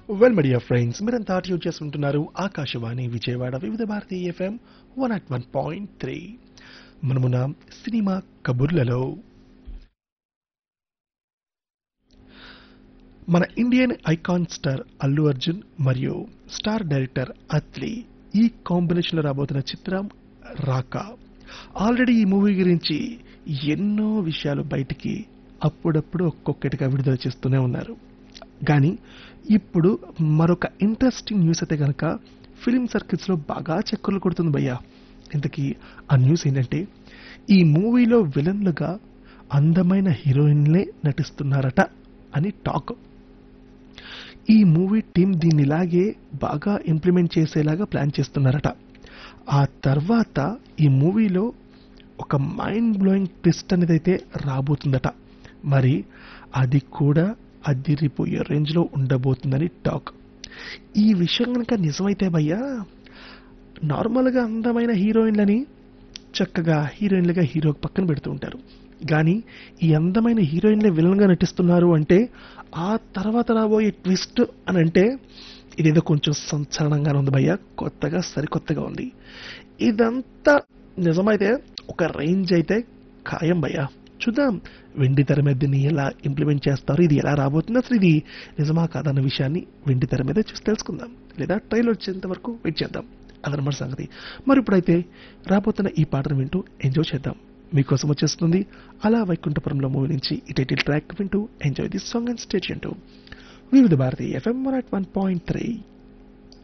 well media friends మీరంతా tune చేస్తుంటున్నారు Akashvani Vijayawada Vividh Bharati FM one at one point three మనమున cinema కబుర్లలో మన Indian icon star Allu Arjun మరియు స్టార్ డైరెక్టర్ అత్లీ ఈ కాంబినేషన్లో రాబోతున్న చిత్రం రాకా ఆల్రెడీ ఈ మూవీ గురించి ఎన్నో విషయాలు బయటికి అప్పుడప్పుడు ఒక్కొక్కటిగా విడుదల చేస్తూనే ఉన్నారు కానీ ఇప్పుడు మరొక ఇంట్రెస్టింగ్ న్యూస్ అయితే కనుక ఫిలిం సర్కిల్స్లో బాగా చక్కర్లు కొడుతుంది భయ్యా ఇంతకీ ఆ న్యూస్ ఏంటంటే ఈ మూవీలో విలన్లుగా అందమైన హీరోయిన్లే నటిస్తున్నారట అని టాక్ ఈ మూవీ టీం దీన్ని ఇలాగే బాగా ఇంప్లిమెంట్ చేసేలాగా ప్లాన్ చేస్తున్నారట ఆ తర్వాత ఈ మూవీలో ఒక మైండ్ బ్లోయింగ్ ట్విస్ట్ అనేది అయితే రాబోతుందట మరి అది కూడా అదిరిపోయే రేంజ్లో ఉండబోతుందని టాక్ ఈ విషయం కనుక నిజమైతే భయ్యా నార్మల్గా అందమైన హీరోయిన్లని చక్కగా హీరోయిన్లుగా హీరో పక్కన పెడుతూ ఉంటారు కానీ ఈ అందమైన హీరోయిన్లే విలన్గా నటిస్తున్నారు అంటే ఆ తర్వాత రాబోయే ట్విస్ట్ అని అంటే ఇదేదో కొంచెం సంచలనంగానే ఉంది భయ్య కొత్తగా సరికొత్తగా ఉంది ఇదంతా నిజమైతే ఒక రేంజ్ అయితే ఖాయం భయ్య చూద్దాం వెండి తెర మీద దీన్ని ఎలా ఇంప్లిమెంట్ చేస్తారు ఇది ఎలా రాబోతుంది అసలు ఇది నిజమా కాదన్న విషయాన్ని వెండి తెర మీద చూసి తెలుసుకుందాం లేదా ట్రైలర్ వచ్చేంత వరకు వెయిట్ చేద్దాం అదనమాట సంగతి మరి ఇప్పుడైతే రాబోతున్న ఈ పాటను వింటూ ఎంజాయ్ చేద్దాం మీకోసం వచ్చేస్తుంది అలా వైకుంఠపురంలో మూవీ నుంచి ఈ టైటిల్ ట్రాక్ వింటూ enjoy this song and stay tuned Vividh Bharati FM one point three